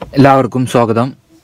എല്ലാവർക്കും സ്വാഗതം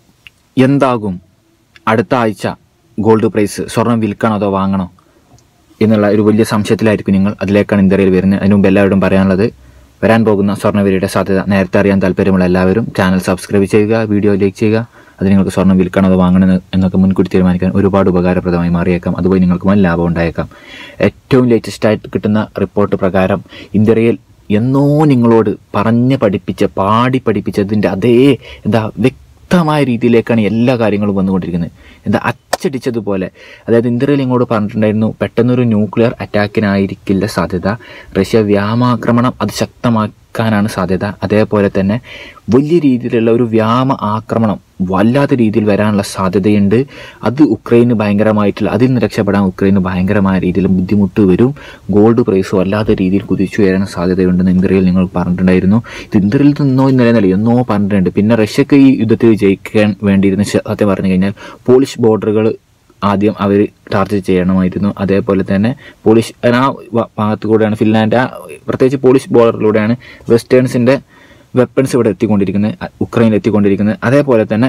എന്താകും അടുത്ത ആഴ്ച ഗോൾഡ് പ്രൈസ് സ്വർണം വിൽക്കണോ അതോ വാങ്ങണോ എന്നുള്ള ഒരു വലിയ സംശയത്തിലായിരിക്കും നിങ്ങൾ അതിലേക്കാണ് ഇന്ത്യയിൽ വരുന്നത് അതിന് മുമ്പ് എല്ലാവരോടും പറയാനുള്ളത് വരാൻ പോകുന്ന സ്വർണ്ണവിലയുടെ സാധ്യത നേരത്തെ അറിയാൻ താല്പര്യമുള്ള എല്ലാവരും ചാനൽ സബ്സ്ക്രൈബ് ചെയ്യുക വീഡിയോ ലൈക്ക് ചെയ്യുക അത് നിങ്ങൾക്ക് സ്വർണ്ണം വിൽക്കണോ അതോ വാങ്ങണം എന്ന് എന്നൊക്കെ മുൻകൂട്ടി തീരുമാനിക്കാൻ ഒരുപാട് ഉപകാരപ്രദമായി മാറിയേക്കാം അതുപോലെ നിങ്ങൾക്ക് വൻ ലാഭം ഉണ്ടായേക്കാം ഏറ്റവും ലേറ്റസ്റ്റ് ആയിട്ട് കിട്ടുന്ന റിപ്പോർട്ട് പ്രകാരം ഇന്ത്യയിൽ എന്നോ നിങ്ങളോട് പറഞ്ഞ് പഠിപ്പിച്ച പാടി പഠിപ്പിച്ചതിൻ്റെ അതേ എന്താ വ്യക്തമായ രീതിയിലേക്കാണ് എല്ലാ കാര്യങ്ങളും വന്നുകൊണ്ടിരിക്കുന്നത് എന്താ അച്ചടിച്ചതുപോലെ അതായത് ഇന്ത്യയിൽ ഇങ്ങോട്ട് പറഞ്ഞിട്ടുണ്ടായിരുന്നു പെട്ടെന്നൊരു ന്യൂക്ലിയർ അറ്റാക്കിനായിരിക്കില്ല സാധ്യത റഷ്യ വ്യാമാക്രമണം അത് ശക്തമാക്കാനാണ് സാധ്യത അതേപോലെ തന്നെ വലിയ രീതിയിലുള്ള ഒരു വ്യാമ ആക്രമണം വല്ലാത്ത രീതിയിൽ വരാനുള്ള സാധ്യതയുണ്ട് അത് ഉക്രൈന് ഭയങ്കരമായിട്ടുള്ള അതിൽ നിന്ന് രക്ഷപ്പെടാൻ ഉക്രൈന് ഭയങ്കരമായ രീതിയിൽ ബുദ്ധിമുട്ട് വരും ഗോൾഡ് പ്രൈസ് വല്ലാത്ത രീതിയിൽ കുതിച്ചു വരാൻ സാധ്യതയുണ്ടെന്ന് ഇന്ത്യയിൽ നിങ്ങൾ പറഞ്ഞിട്ടുണ്ടായിരുന്നു ഇത് ഇന്ത്യയിൽ നിന്നോ ഇന്നലെ നില എന്നോ പറഞ്ഞിട്ടുണ്ട് പിന്നെ റഷ്യക്ക് ഈ യുദ്ധത്തിൽ ജയിക്കാൻ വേണ്ടിയിരുന്ന സത്യം പറഞ്ഞു കഴിഞ്ഞാൽ പോളിഷ് ബോർഡറുകൾ ആദ്യം അവർ ടാർഗറ്റ് ചെയ്യണമായിരുന്നു അതേപോലെ തന്നെ പോളിഷ് ആ വ- ഭാഗത്തു കൂടെയാണ് ഫിൻലാൻഡ് ആ പ്രത്യേകിച്ച് പോളിഷ് ബോർഡറിലൂടെയാണ് വെസ്റ്റേൺസിൻ്റെ വെപ്പൺസ് ഇവിടെ എത്തിക്കൊണ്ടിരിക്കുന്നത് അ- ഉക്രൈനിൽ എത്തിക്കൊണ്ടിരിക്കുന്നത് അതേപോലെ തന്നെ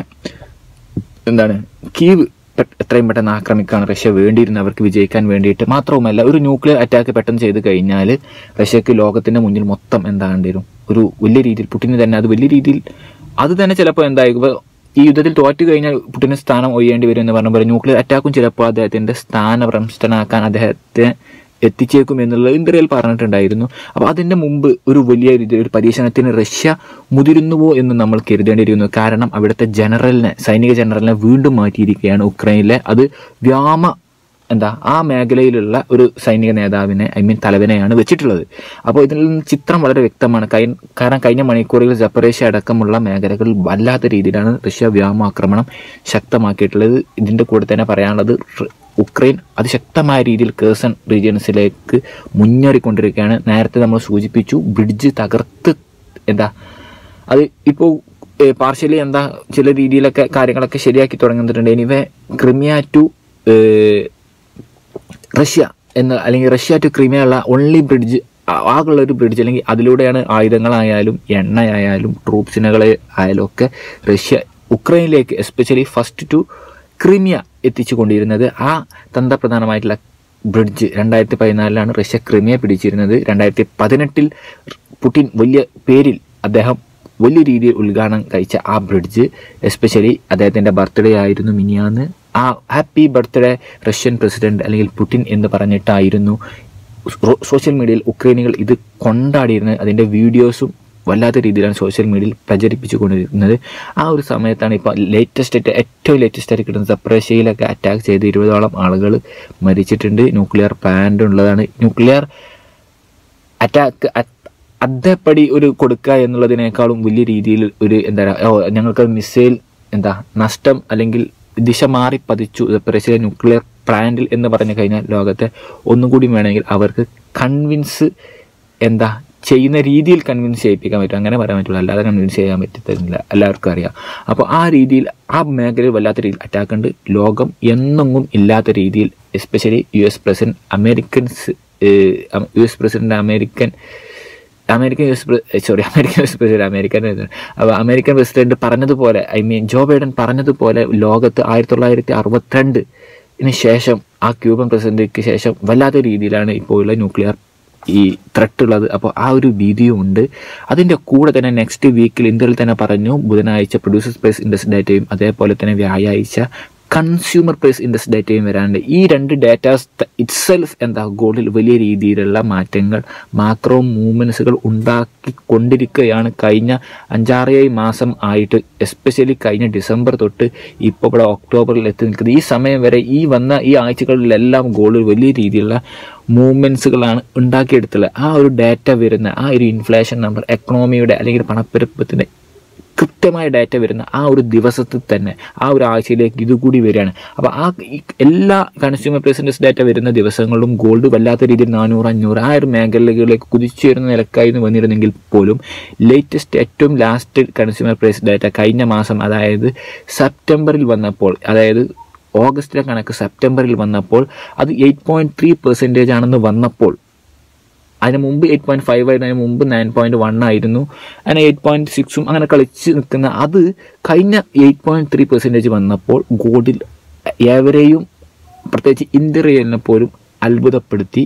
എന്താണ് കീവ് പെ- എത്രയും പെട്ടെന്ന് ആക്രമിക്കാൻ റഷ്യ വേണ്ടിയിരുന്നു അവർക്ക് വിജയിക്കാൻ വേണ്ടിയിട്ട് മാത്രവുമല്ല ഒരു ന്യൂക്ലിയർ അറ്റാക്ക് പെട്ടെന്ന് ചെയ്ത് കഴിഞ്ഞാൽ റഷ്യക്ക് ലോകത്തിന്റെ മുന്നിൽ മൊത്തം എന്താകേണ്ടി വരും ഒരു വലിയ രീതിയിൽ പുട്ടിന് തന്നെ അത് വലിയ രീതിയിൽ അത് തന്നെ ചിലപ്പോൾ എന്തായിരിക്കും ഇപ്പൊ ഈ യുദ്ധത്തിൽ തോറ്റു കഴിഞ്ഞാൽ പുട്ടിന് സ്ഥാനം ഒയ്യേണ്ടി വരും എന്ന് പറഞ്ഞ പോലെ ന്യൂക്ലിയർ അറ്റാക്കും ചിലപ്പോൾ അദ്ദേഹത്തിന്റെ സ്ഥാനഭ്രംഷ്ടനാക്കാൻ അദ്ദേഹത്തെ എത്തിച്ചേക്കും എന്നുള്ളത് ഇന്ത്യയിൽ പറഞ്ഞിട്ടുണ്ടായിരുന്നു അപ്പോൾ അതിൻ്റെ മുമ്പ് ഒരു വലിയ രീതിയിൽ ഒരു പരീക്ഷണത്തിന് റഷ്യ മുതിരുന്നുവോ എന്ന് നമ്മൾ കരുതേണ്ടിയിരിക്കുന്നു കാരണം അവിടുത്തെ ജനറലിനെ സൈനിക ജനറലിനെ വീണ്ടും മാറ്റിയിരിക്കുകയാണ് ഉക്രൈനിലെ അത് വ്യാമ എന്താ ആ മേഖലയിലുള്ള ഒരു സൈനിക നേതാവിനെ ഐ മീൻ തലവനെയാണ് വെച്ചിട്ടുള്ളത് അപ്പോൾ ഇതിൽ നിന്ന് ചിത്രം വളരെ വ്യക്തമാണ് കൈ കാരണം കഴിഞ്ഞ മണിക്കൂറുകളിൽ ജപ്പറേഷ്യ അടക്കമുള്ള മേഖലകളിൽ വല്ലാത്ത രീതിയിലാണ് റഷ്യ വ്യോമാക്രമണം ശക്തമാക്കിയിട്ടുള്ളത് ഇതിൻ്റെ കൂടെ തന്നെ പറയാനുള്ളത് റ്- ഉക്രൈൻ അതിശക്തമായ രീതിയിൽ കേസൺ റീജിയൻസിലേക്ക് മുന്നേറിക്കൊണ്ടിരിക്കുകയാണ് നേരത്തെ നമ്മൾ സൂചിപ്പിച്ചു ബ്രിഡ്ജ് തകർത്ത് എന്താ അത് ഇപ്പോൾ പാർഷ്യലി എന്താ ചില രീതിയിലൊക്കെ കാര്യങ്ങളൊക്കെ ശരിയാക്കി തുടങ്ങുന്നുണ്ട് എനിവേ ക്രിമിയ ടു റഷ്യ എന്ന അല്ലെങ്കിൽ റഷ്യ ടു ക്രിമിയ ഉള്ള ഓൺലി ബ്രിഡ്ജ് ആകുള്ള ഒരു ബ്രിഡ്ജ് അല്ലെങ്കിൽ അതിലൂടെയാണ് ആയുധങ്ങളായാലും എണ്ണയായാലും ട്രൂപ്സിനുകളെ ആയാലും ഒക്കെ റഷ്യ ഉക്രൈനിലേക്ക് എസ്പെഷ്യലി ഫസ്റ്റ് ടു ക്രിമിയ എത്തിച്ചു കൊണ്ടിരുന്നത് ആ തന്ത്രപ്രധാനമായിട്ടുള്ള ബ്രിഡ്ജ് രണ്ടായിരത്തി പതിനാലിലാണ് റഷ്യ ക്രിമിയ പിടിച്ചിരുന്നത് രണ്ടായിരത്തി പതിനെട്ടിൽ പുടിൻ വലിയ പേരിൽ അദ്ദേഹം വലിയ രീതിയിൽ ഉദ്ഘാടനം കഴിച്ച ആ ബ്രിഡ്ജ് എസ്പെഷ്യലി അദ്ദേഹത്തിൻ്റെ ബർത്ത്ഡേ ആയിരുന്നു മിനിയാന്ന് ആ ഹാപ്പി ബർത്ത്ഡേ റഷ്യൻ പ്രസിഡന്റ് അല്ലെങ്കിൽ പുടിൻ എന്ന് പറഞ്ഞിട്ടായിരുന്നു സോ- സോഷ്യൽ മീഡിയയിൽ ഉക്രൈനികൾ ഇത് കൊണ്ടാടിയിരുന്നത് അതിൻ്റെ വീഡിയോസും വല്ലാത്ത രീതിയിലാണ് സോഷ്യൽ മീഡിയയിൽ പ്രചരിപ്പിച്ചു കൊണ്ടിരിക്കുന്നത് ആ ഒരു സമയത്താണ് ഇപ്പോൾ ലേറ്റസ്റ്റ് ആയിട്ട് ഏറ്റവും ലേറ്റസ്റ്റ് ആയിട്ട് കിട്ടുന്ന സപ്രേഷ്യയിലൊക്കെ അറ്റാക്ക് ചെയ്ത് ഇരുപതോളം ആളുകൾ മരിച്ചിട്ടുണ്ട് ന്യൂക്ലിയർ പ്ലാന്റ് ഉള്ളതാണ് ന്യൂക്ലിയർ അറ്റാക്ക് അതേപടി ഒരു കൊടുക്കുക എന്നുള്ളതിനേക്കാളും വലിയ രീതിയിൽ ഒരു എന്താ പറയുക ഓ ഞങ്ങൾക്ക് മിസൈൽ എന്താ നഷ്ടം അല്ലെങ്കിൽ ദിശ മാറി പതിച്ചു റഷ്യയിലെ ന്യൂക്ലിയർ പ്ലാന്റിൽ എന്ന് പറഞ്ഞു കഴിഞ്ഞാൽ ലോകത്തെ ഒന്നും കൂടി വേണമെങ്കിൽ അവർക്ക് കൺവിൻസ് എന്താ ചെയ്യുന്ന രീതിയിൽ കൺവിൻസ് ചെയ്യിപ്പിക്കാൻ പറ്റും അങ്ങനെ പറയാൻ പറ്റുള്ളൂ അല്ലാതെ കൺവിൻസ് ചെയ്യാൻ പറ്റത്തില്ല എല്ലാവർക്കും അറിയാം അപ്പോൾ ആ രീതിയിൽ ആ മേഖലയിൽ വല്ലാത്ത രീതിയിൽ അറ്റാക്ക് ഉണ്ട് ലോകം എന്നെങ്ങും ഇല്ലാത്ത രീതിയിൽ especially U S president Americans U S president American American U S sorry American U S president American അപ്പോൾ അമേരിക്കൻ പ്രസിഡന്റ് പറഞ്ഞതുപോലെ ഐ മീൻ ജോ ബൈഡൻ പറഞ്ഞതുപോലെ ലോകത്ത് ആയിരത്തി തൊള്ളായിരത്തി അറുപത്തിരണ്ടിന് ശേഷം ആ ക്യൂബൻ പ്രസിഡന്റിക്ക് ശേഷം വല്ലാത്ത രീതിയിലാണ് ഇപ്പോൾ ഉള്ള ന്യൂക്ലിയർ ഈ ത്രെട്ട് ഉള്ളത് അപ്പോൾ ആ ഒരു ഭീതിയും ഉണ്ട് അതിൻ്റെ കൂടെ തന്നെ നെക്സ്റ്റ് വീക്കിൽ ഇന്ത്യയിൽ തന്നെ പറഞ്ഞു ബുധനാഴ്ച പ്രൊഡ്യൂസേഴ്സ് പ്രൈസ് ഇൻഡെക്സ് ഡേറ്റയും അതേപോലെ തന്നെ വ്യാഴാഴ്ച കൺസ്യൂമർ പ്രൈസ് ഇൻഡെക്സ് ഡേറ്റയും വരാനുണ്ട് ഈ രണ്ട് ഡേറ്റാസ് ഇറ്റ്സെൽഫ് എന്താ ഗോൾഡിൽ വലിയ രീതിയിലുള്ള മാറ്റങ്ങൾ മാക്രോ മൂവ്മെൻറ്റ്സുകൾ ഉണ്ടാക്കിക്കൊണ്ടിരിക്കുകയാണ് കഴിഞ്ഞ അഞ്ചാറേഴ് മാസം ആയിട്ട് എസ്പെഷ്യലി കഴിഞ്ഞ ഡിസംബർ തൊട്ട് ഇപ്പോൾ ഇവിടെ ഒക്ടോബറിൽ എത്തി നിൽക്കുന്നത് ഈ സമയം വരെ ഈ വന്ന ഈ ആഴ്ചകളിലെല്ലാം ഗോൾഡിൽ വലിയ രീതിയിലുള്ള മൂവ്മെൻറ്റ്സുകളാണ് ഉണ്ടാക്കിയെടുത്തുള്ളത് ആ ഒരു ഡാറ്റ വരുന്ന ആ ഒരു ഇൻഫ്ലേഷൻ നമ്പർ എക്കണോമിയുടെ അല്ലെങ്കിൽ പണപ്പെരുപ്പത്തിൻ്റെ കൃത്യമായ ഡാറ്റ വരുന്ന ആ ഒരു ദിവസത്തിൽ തന്നെ ആ ഒരു ആഴ്ചയിലേക്ക് ഇതുകൂടി വരികയാണ് അപ്പോൾ ആ ഈ എല്ലാ കൺസ്യൂമർ പ്രൈസിൻഡസ് ഡാറ്റ വരുന്ന ദിവസങ്ങളിലും ഗോൾഡ് വല്ലാത്ത രീതിയിൽ നാനൂറ് അഞ്ഞൂറ് ആ ഒരു മേഖലകളിലേക്ക് കുതിച്ചുയരുന്ന നിലക്കായിരുന്നു വന്നിരുന്നെങ്കിൽ പോലും ലേറ്റസ്റ്റ് ഏറ്റവും ലാസ്റ്റ് കൺസ്യൂമർ പ്രൈസ് ഡാറ്റ കഴിഞ്ഞ മാസം അതായത് സെപ്റ്റംബറിൽ വന്നപ്പോൾ അതായത് ഓഗസ്റ്റിലെ കണക്ക് സെപ്റ്റംബറിൽ വന്നപ്പോൾ അത് എയ്റ്റ് പോയിൻറ്റ് ത്രീ പെർസെൻറ്റേജ് ആണെന്ന് വന്നപ്പോൾ അതിന് മുമ്പ് എയ്റ്റ് പോയിന്റ് ഫൈവ് ആയിരുന്നു അതിന് മുമ്പ് നയൻ പോയിന്റ് വൺ ആയിരുന്നു അങ്ങനെ എയ്റ്റ് പോയിന്റ് സിക്സും അങ്ങനെ കളിച്ച് നിൽക്കുന്ന അത് കഴിഞ്ഞ എയ്റ്റ് പോയിന്റ് ത്രീ പെർസെൻറ്റേജ് വന്നപ്പോൾ ഗോൾഡിൽ ഏവരെയും പ്രത്യേകിച്ച് ഇന്ത്യ റിയലിനെ പോലും അത്ഭുതപ്പെടുത്തി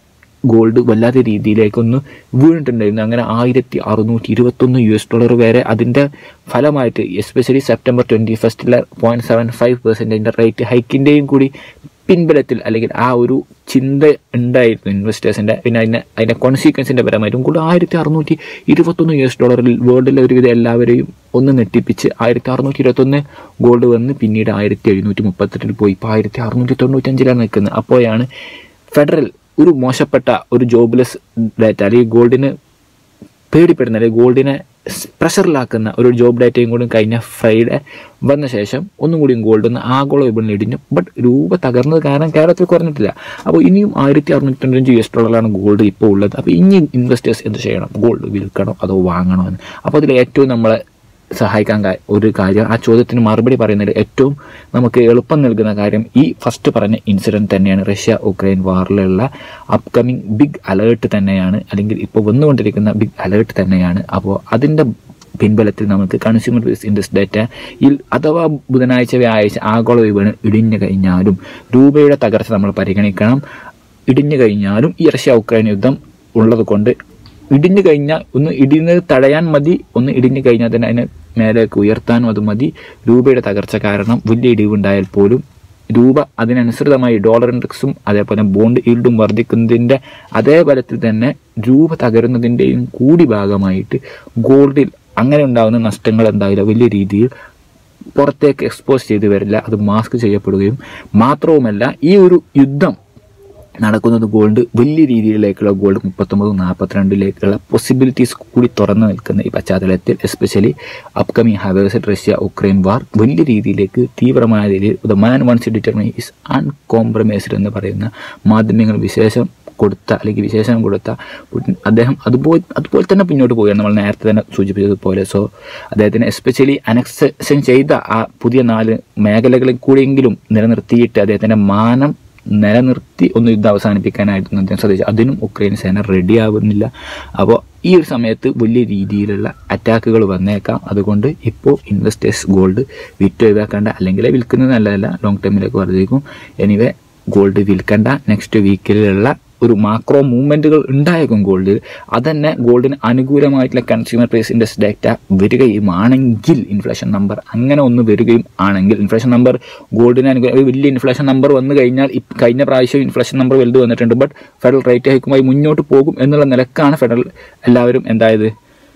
ഗോൾഡ് വല്ലാത്ത രീതിയിലേക്കൊന്ന് വീണിട്ടുണ്ടായിരുന്നു അങ്ങനെ ആയിരത്തി അറുന്നൂറ്റി ഇരുപത്തൊന്ന് യു എസ് ഡോളർ വരെ അതിൻ്റെ ഫലമായിട്ട് എസ്പെഷ്യലി സെപ്റ്റംബർ ട്വൻറ്റി ഫസ്റ്റിലെ പോയിൻറ്റ് സെവൻ ഫൈവ് പെർസെൻറ്റേജിൻ്റെ റേറ്റ് ഹൈക്കിൻ്റെയും കൂടി പിൻബലത്തിൽ അല്ലെങ്കിൽ ആ ഒരു ചിന്ത ഉണ്ടായിരുന്നു ഇൻവെസ്റ്റേഴ്സിൻ്റെ പിന്നെ അതിൻ്റെ അതിൻ്റെ കോൺസിക്വൻസിൻ്റെ പരമായിട്ടും കൂടെ ആയിരത്തി അറുന്നൂറ്റി ഇരുപത്തൊന്ന് യു എസ് ഡോളറിൽ വേൾഡിലെ ഒരുവിധം എല്ലാവരെയും ഒന്ന് നെട്ടിപ്പിച്ച് ആയിരത്തി അറുന്നൂറ്റി ഇരുപത്തൊന്ന് ഗോൾഡ് വന്ന് പിന്നീട് ആയിരത്തി എഴുന്നൂറ്റി മുപ്പത്തെട്ടിൽ പോയി ഇപ്പോൾ ആയിരത്തി അറുന്നൂറ്റി തൊണ്ണൂറ്റഞ്ചിലാണ് നിൽക്കുന്നത് അപ്പോഴാണ് ഫെഡറൽ ഒരു മോശപ്പെട്ട ഒരു ജോബ്ലെസ് ഡാറ്റ അല്ലെങ്കിൽ ഗോൾഡിന് പേടിപ്പെടുന്ന അല്ലെങ്കിൽ ഗോൾഡിനെ പ്രഷറിലാക്കുന്ന ഒരു ജോബ് ഡാറ്റയും കൂടി കഴിഞ്ഞ ഫ്രൈഡേ വന്ന ശേഷം ഒന്നും കൂടിയും ഗോൾഡ് ഒന്ന് ആഗോള വിപണി ഇടിഞ്ഞു ബട്ട് രൂപ തകർന്നത് കാരണം കേരളത്തിൽ കുറഞ്ഞിട്ടില്ല അപ്പോൾ ഇനിയും ആയിരത്തി അറുന്നൂറ്റി തൊണ്ണൂറ്റഞ്ച് യു എസ് ഡോളറാണ് ഗോൾഡ് ഇപ്പോൾ ഉള്ളത് അപ്പോൾ ഇനി ഇൻവെസ്റ്റേഴ്സ് എന്ത് ചെയ്യണം ഗോൾഡ് വിൽക്കണോ അതോ വാങ്ങണോ എന്ന് അപ്പോൾ അതിൽ ഏറ്റവും നമ്മളെ സഹായിക്കാൻ കാ- ഒരു കാര്യം ആ ചോദ്യത്തിന് മറുപടി പറയുന്നതിൽ ഏറ്റവും നമുക്ക് എളുപ്പം നൽകുന്ന കാര്യം ഈ ഫസ്റ്റ് പറഞ്ഞ ഇൻസിഡൻറ്റ് തന്നെയാണ് റഷ്യ ഉക്രൈൻ വാറിലുള്ള അപ്കമിങ് ബിഗ് അലേർട്ട് തന്നെയാണ് അല്ലെങ്കിൽ ഇപ്പോൾ വന്നുകൊണ്ടിരിക്കുന്ന ബിഗ് അലേർട്ട് തന്നെയാണ് അപ്പോൾ അതിൻ്റെ പിൻബലത്തിൽ നമുക്ക് കൺസ്യൂമർ ഇൻഡസ്ട്രി ഡേറ്റ ഇൽ അഥവാ ബുധനാഴ്ച വ്യാഴാഴ്ച ആഗോള വിപണി ഇടിഞ്ഞു കഴിഞ്ഞാലും രൂപയുടെ തകർച്ച നമ്മൾ പരിഗണിക്കണം ഇടിഞ്ഞു കഴിഞ്ഞാലും ഈ റഷ്യ ഉക്രൈൻ യുദ്ധം ഉള്ളത് കൊണ്ട് ഇടിഞ്ഞു കഴിഞ്ഞാൽ ഒന്ന് ഇടിഞ്ഞത് തടയാൻ മതി ഒന്ന് ഇടിഞ്ഞു കഴിഞ്ഞാൽ തന്നെ അതിനെ മേലേക്ക് ഉയർത്താനും അത് മതി രൂപയുടെ തകർച്ച കാരണം വലിയ ഇടിവുണ്ടായാൽ പോലും രൂപ അതിനനുസൃതമായി ഡോളർ ഇൻഡെക്സും അതേപോലെ ബോണ്ട് ഈൽഡും വർദ്ധിക്കുന്നതിൻ്റെ അതേ ബലത്തിൽ തന്നെ രൂപ തകരുന്നതിൻ്റെയും കൂടി ഭാഗമായിട്ട് ഗോൾഡിൽ അങ്ങനെ ഉണ്ടാകുന്ന നഷ്ടങ്ങൾ എന്തായാലും വലിയ രീതിയിൽ പുറത്തേക്ക് എക്സ്പോസ് ചെയ്തു വരില്ല അത് മാസ്ക് ചെയ്യപ്പെടുകയും മാത്രവുമല്ല ഈ ഒരു യുദ്ധം നടക്കുന്നത് ഗോൾഡ് വലിയ രീതിയിലേക്കുള്ള ഗോൾഡ് മുപ്പത്തൊമ്പത് നാൽപ്പത്തിരണ്ടിലേക്കുള്ള പോസിബിലിറ്റീസ് കൂടി തുറന്നു നിൽക്കുന്ന ഈ പശ്ചാത്തലത്തിൽ especially upcoming hours Russia Ukraine war വലിയ രീതിയിലേക്ക് തീവ്രമായ രീതിയിൽ the man once determine is uncompromised എന്ന് പറയുന്ന മാധ്യമങ്ങൾ വിശേഷം കൊടുത്ത അല്ലെങ്കിൽ വിശേഷണം കൊടുത്ത പുടിൻ അദ്ദേഹം അതുപോലെ അതുപോലെ തന്നെ മുന്നോട്ട് പോവുകയാണ് നമ്മൾ നേരത്തെ തന്നെ സൂചിപ്പിച്ചതുപോലെ സോ അദ്ദേഹത്തിന് എസ്പെഷ്യലി അനക്സൻ ചെയ്ത ആ പുതിയ നാല് മേഖലകളിൽ കൂടിയെങ്കിലും നിലനിർത്തിയിട്ട് അദ്ദേഹത്തിൻ്റെ മാനം നിലനിർത്തി ഒന്ന് യുദ്ധം അവസാനിപ്പിക്കാനായിരുന്നു അദ്ദേഹം ശ്രദ്ധിച്ചു അതിനും ഉക്രൈൻ സേന റെഡി ആവുന്നില്ല അപ്പോൾ ഈ ഒരു സമയത്ത് വലിയ രീതിയിലുള്ള അറ്റാക്കുകൾ വന്നേക്കാം അതുകൊണ്ട് ഇപ്പോൾ ഇൻവെസ്റ്റേഴ്സ് ഗോൾഡ് വിറ്റ് ഒഴിവാക്കേണ്ട അല്ലെങ്കിൽ വിൽക്കുന്നത് നല്ലതല്ല ലോങ് ടൈമിലേക്ക് വർദ്ധിക്കും എനിവേ ഗോൾഡ് വിൽക്കേണ്ട നെക്സ്റ്റ് വീക്കിലുള്ള ഒരു മാക്രോ മൂവ്മെൻറ്റുകൾ ഉണ്ടായേക്കും ഗോൾഡിൽ അതന്നെ ഗോൾഡിന് അനുകൂലമായിട്ടുള്ള കൺസ്യൂമർ പ്രൈസ് ഇൻഡെക്സ് ഡാറ്റ വരികയും ആണെങ്കിൽ ഇൻഫ്ലേഷൻ നമ്പർ അങ്ങനെ ഒന്ന് വരികയും ആണെങ്കിൽ ഇൻഫ്ലേഷൻ നമ്പർ ഗോൾഡിന് അനുകൂല ഒരു വലിയ ഇൻഫ്ലേഷൻ നമ്പർ വന്നു കഴിഞ്ഞാൽ ഇപ്പ- കഴിഞ്ഞ പ്രാവശ്യം ഇൻഫ്ലേഷൻ നമ്പർ വലുത് വന്നിട്ടുണ്ട് ബട്ട് ഫെഡറൽ റേറ്റ് ഹൈക്കുമായി മുന്നോട്ട് പോകും എന്നുള്ള നിലക്കാണ് ഫെഡറൽ എല്ലാവരും എന്തായത്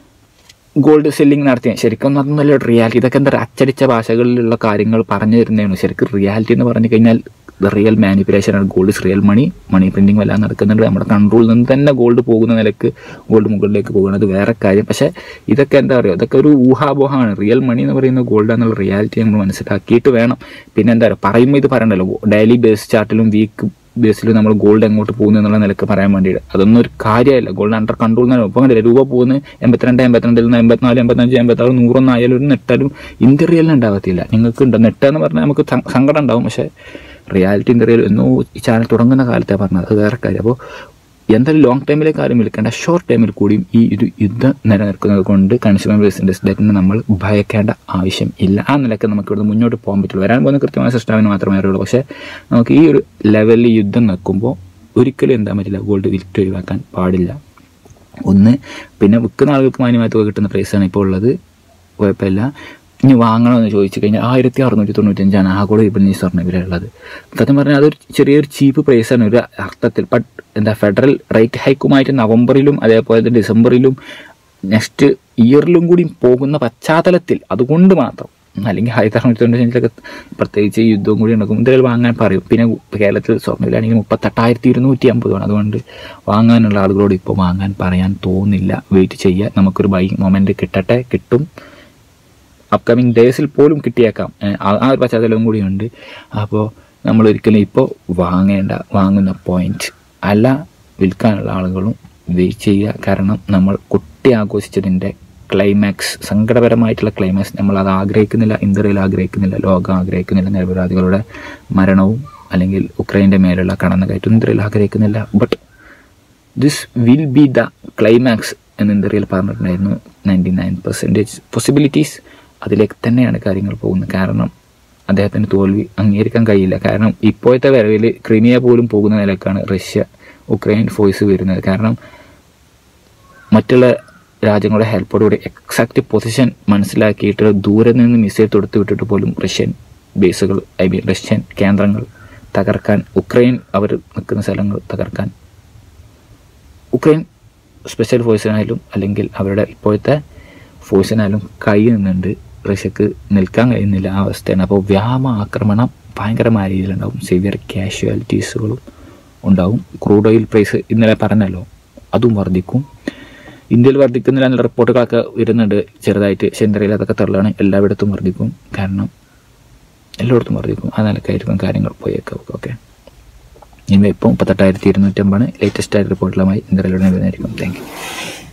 ഗോൾഡ് സെല്ലിംഗ് നടത്തിയ ശരിക്കും അതൊന്നുമല്ല റിയാലിറ്റി ഇതൊക്കെ എന്താ പറയുക അച്ചടിച്ച ഭാഷകളിലുള്ള കാര്യങ്ങൾ പറഞ്ഞു തരുന്നതാണ് ശരിക്കും റിയാലിറ്റി എന്ന് പറഞ്ഞു കഴിഞ്ഞാൽ റിയൽ മാനിപ്പുലേഷൻ ആണ് gold is real money money printing എല്ലാം നടക്കുന്നുണ്ട് നമ്മുടെ കൺട്രോളിൽ നിന്ന് തന്നെ ഗോൾഡ് പോകുന്ന നിലക്ക് ഗോൾഡ് മുകളിലേക്ക് പോകുന്നത് വേറെ കാര്യം പക്ഷേ ഇതൊക്കെ എന്താ പറയുക ഇതൊക്കെ ഒരു ഊഹാപോഹമാണ് റിയൽ മണി എന്ന് പറയുന്ന ഗോൾഡ് എന്നുള്ള റിയാലിറ്റി നമ്മൾ മനസ്സിലാക്കിയിട്ട് വേണം പിന്നെ എന്താ പറയുക പറയുമ്പോൾ ഇത് പറയണ്ടല്ലോ ഡെയിലി ബേസ് ചാർട്ടിലും വീക്ക് ബേസിൽ നമ്മൾ ഗോൾഡ് എങ്ങോട്ട് പോകുന്നു എന്നുള്ള നിലക്ക് പറയാൻ വേണ്ടിയിട്ട് അതൊന്നും ഒരു കാര്യമല്ല ഗോൾഡ് അണ്ടർ കൺട്രോൾ എന്നാണ് ഇപ്പം കണ്ടില്ല രൂപ പോകുന്നു എൺപത്തിരണ്ട് എൺപത്തിരണ്ടിൽ നിന്ന് എൺപത്തിനാല് എൺപത്തഞ്ച് എൺപത്താറ് നൂറൊന്നും ആയാലും ഒരു നെട്ടാലും ഇന്ത്യറിയലിന് ഉണ്ടാകത്തില്ല നിങ്ങൾക്ക് ഉണ്ട് നെട്ടെന്ന് പറഞ്ഞാൽ നമുക്ക് സ- സങ്കടം ഉണ്ടാവും പക്ഷേ റിയാലിറ്റി ഇന്ത്യറിയൽ എന്നോ ഈ ചാനൽ തുടങ്ങുന്ന കാലത്തെ പറഞ്ഞത് അത് വേറെ കാര്യം അപ്പോൾ എന്തായാലും ലോങ് ടൈമിലേക്ക് ആരും വിൽക്കേണ്ട ഷോർട്ട് ടൈമിൽ കൂടിയും ഈ ഒരു യുദ്ധം നിലനിൽക്കുന്നത് കൊണ്ട് കൺസ്യൂമർ ബേസിൻ്റെ ഡേറ്റിനെ നമ്മൾ ഭയക്കേണ്ട ആവശ്യം ഇല്ല ആ നിലയ്ക്ക് നമുക്ക് ഇവിടുന്ന് മുന്നോട്ട് പോകാൻ പറ്റുള്ളൂ വരാൻ പോകുന്ന കൃത്യമായ സിസ്റ്റമിന് മാത്രമേ അറിയുള്ളൂ പക്ഷേ നമുക്ക് ഈ ഒരു ലെവലിൽ യുദ്ധം നിൽക്കുമ്പോൾ ഒരിക്കലും എന്താ പറ്റില്ല ഗോൾഡ് വിറ്റ് ഒഴിവാക്കാൻ പാടില്ല ഒന്ന് പിന്നെ വിൽക്കുന്ന ആളുകൾക്ക് മാന്യമായ തുക കിട്ടുന്ന പ്രൈസാണ് ഇപ്പോൾ ഉള്ളത് കുഴപ്പമില്ല ഇനി വാങ്ങണമെന്ന് ചോദിച്ചു കഴിഞ്ഞാൽ ആയിരത്തി അറുന്നൂറ്റി തൊണ്ണൂറ്റഞ്ചാണ് ആഗോള വിപണി സ്വർണ്ണ വില ഉള്ളത് സത്യം പറഞ്ഞാൽ അതൊരു ചെറിയൊരു ചീപ്പ് പ്രൈസാണ് ഒരു അർത്ഥത്തിൽ ബട്ട് എന്താ ഫെഡറൽ റേറ്റ് ഹൈക്കുമായിട്ട് നവംബറിലും അതേപോലെ തന്നെ ഡിസംബറിലും നെക്സ്റ്റ് ഇയറിലും കൂടി പോകുന്ന പശ്ചാത്തലത്തിൽ അതുകൊണ്ട് മാത്രം അല്ലെങ്കിൽ ആയിരത്തി അറുന്നൂറ്റി തൊണ്ണൂറ്റഞ്ചിലൊക്കെ പ്രത്യേകിച്ച് ഈ യുദ്ധവും കൂടി നടക്കും എന്തായാലും വാങ്ങാൻ പറയും പിന്നെ കേരളത്തിൽ സ്വർണ്ണവിലാണെങ്കിൽ മുപ്പത്തെട്ടായിരത്തി ഇരുന്നൂറ്റി അമ്പതാണ് അതുകൊണ്ട് വാങ്ങാനുള്ള ആളുകളോട് ഇപ്പോൾ വാങ്ങാൻ പറയാൻ തോന്നില്ല വെയിറ്റ് ചെയ്യുക നമുക്കൊരു ബൈ മൊമെൻറ്റ് കിട്ടട്ടെ കിട്ടും അപ്കമിങ് ഡേയ്സിൽ പോലും കിട്ടിയേക്കാം ഏ, ആ ആ ഒരു പശ്ചാത്തലവും കൂടിയുണ്ട് അപ്പോൾ നമ്മൾ ഒരിക്കലും ഇപ്പോൾ വാങ്ങേണ്ട വാങ്ങുന്ന പോയിന്റ് അല്ല വിൽക്കാനുള്ള ആളുകളും വെയിറ്റ് ചെയ്യുക കാരണം നമ്മൾ കുട്ടി ആഘോഷിച്ചതിൻ്റെ ക്ലൈമാക്സ് സങ്കടപരമായിട്ടുള്ള ക്ലൈമാക്സ് നമ്മൾ അത് ആഗ്രഹിക്കുന്നില്ല ഇന്ത്യയിൽ ആഗ്രഹിക്കുന്നില്ല ലോകം ആഗ്രഹിക്കുന്നില്ല നിരപരാധികളുടെ മരണവും അല്ലെങ്കിൽ ഉക്രൈൻ്റെ മേലുള്ള കടന്നുകയറ്റം ഇന്ത്യയിൽ ആഗ്രഹിക്കുന്നില്ല but this will be the climax എന്ന് ഇന്ത്യയിൽ പറഞ്ഞിട്ടുണ്ടായിരുന്നു നയൻറ്റി നയൻ പെർസെൻറ്റേജ് പോസിബിലിറ്റീസ് അതിലേക്ക് തന്നെയാണ് കാര്യങ്ങൾ പോകുന്നത് കാരണം അദ്ദേഹത്തിന് തോൽവി അംഗീകരിക്കാൻ കഴിയില്ല കാരണം ഇപ്പോഴത്തെ വരവിൽ ക്രിമിയ പോലും പോകുന്ന നിലക്കാണ് റഷ്യ ഉക്രൈൻ ഫോഴ്സ് വരുന്നത് കാരണം മറ്റുള്ള രാജ്യങ്ങളുടെ ഹെൽപ്പോടുകൂടി എക്സാക്റ്റ് പൊസിഷൻ മനസ്സിലാക്കിയിട്ട് ദൂരെ നിന്ന് മിസൈൽ തൊടുത്ത് വിട്ടിട്ട് പോലും റഷ്യൻ ബേസുകൾ ഐ മീൻ റഷ്യൻ കേന്ദ്രങ്ങൾ തകർക്കാൻ ഉക്രൈൻ അവർ നിൽക്കുന്ന സ്ഥലങ്ങൾ തകർക്കാൻ ഉക്രൈൻ സ്പെഷ്യൽ ഫോഴ്സിനായാലും അല്ലെങ്കിൽ അവരുടെ ഇപ്പോഴത്തെ ഫോഴ്സിനായാലും കഴിയുന്നുണ്ട് റഷ്യക്ക് നിൽക്കാൻ കഴിയുന്നില്ല ആ അവസ്ഥയാണ് അപ്പോൾ വ്യാമ ആക്രമണം ഭയങ്കരമായ രീതിയിലുണ്ടാവും സിവിയർ കാഷ്വാലിറ്റീസുകളും ഉണ്ടാവും ക്രൂഡ് ഓയിൽ പ്രൈസ് ഇന്നലെ പറഞ്ഞല്ലോ അതും വർദ്ധിക്കും ഇന്ത്യയിൽ വർദ്ധിക്കുന്നില്ല എന്നുള്ള റിപ്പോർട്ടുകളൊക്കെ വരുന്നുണ്ട് ചെറുതായിട്ട് ചെന്തറയിൽ അതൊക്കെ തള്ളാണ് എല്ലായിടത്തും വർദ്ധിക്കും കാരണം എല്ലായിടത്തും വർദ്ധിക്കും ആ നിലക്കായിരിക്കും കാര്യങ്ങൾ പോയേക്കാം ഓക്കെ ഇനി ഇപ്പോൾ മുപ്പത്തെട്ടായിരത്തി ഇരുന്നൂറ്റമ്പതാണ് ലേറ്റസ്റ്റ് ആയിട്ട് റിപ്പോർട്ടിലുമായി ഇന്ത്യയിലൂടെ വരുന്നതായിരിക്കും താങ്ക് യു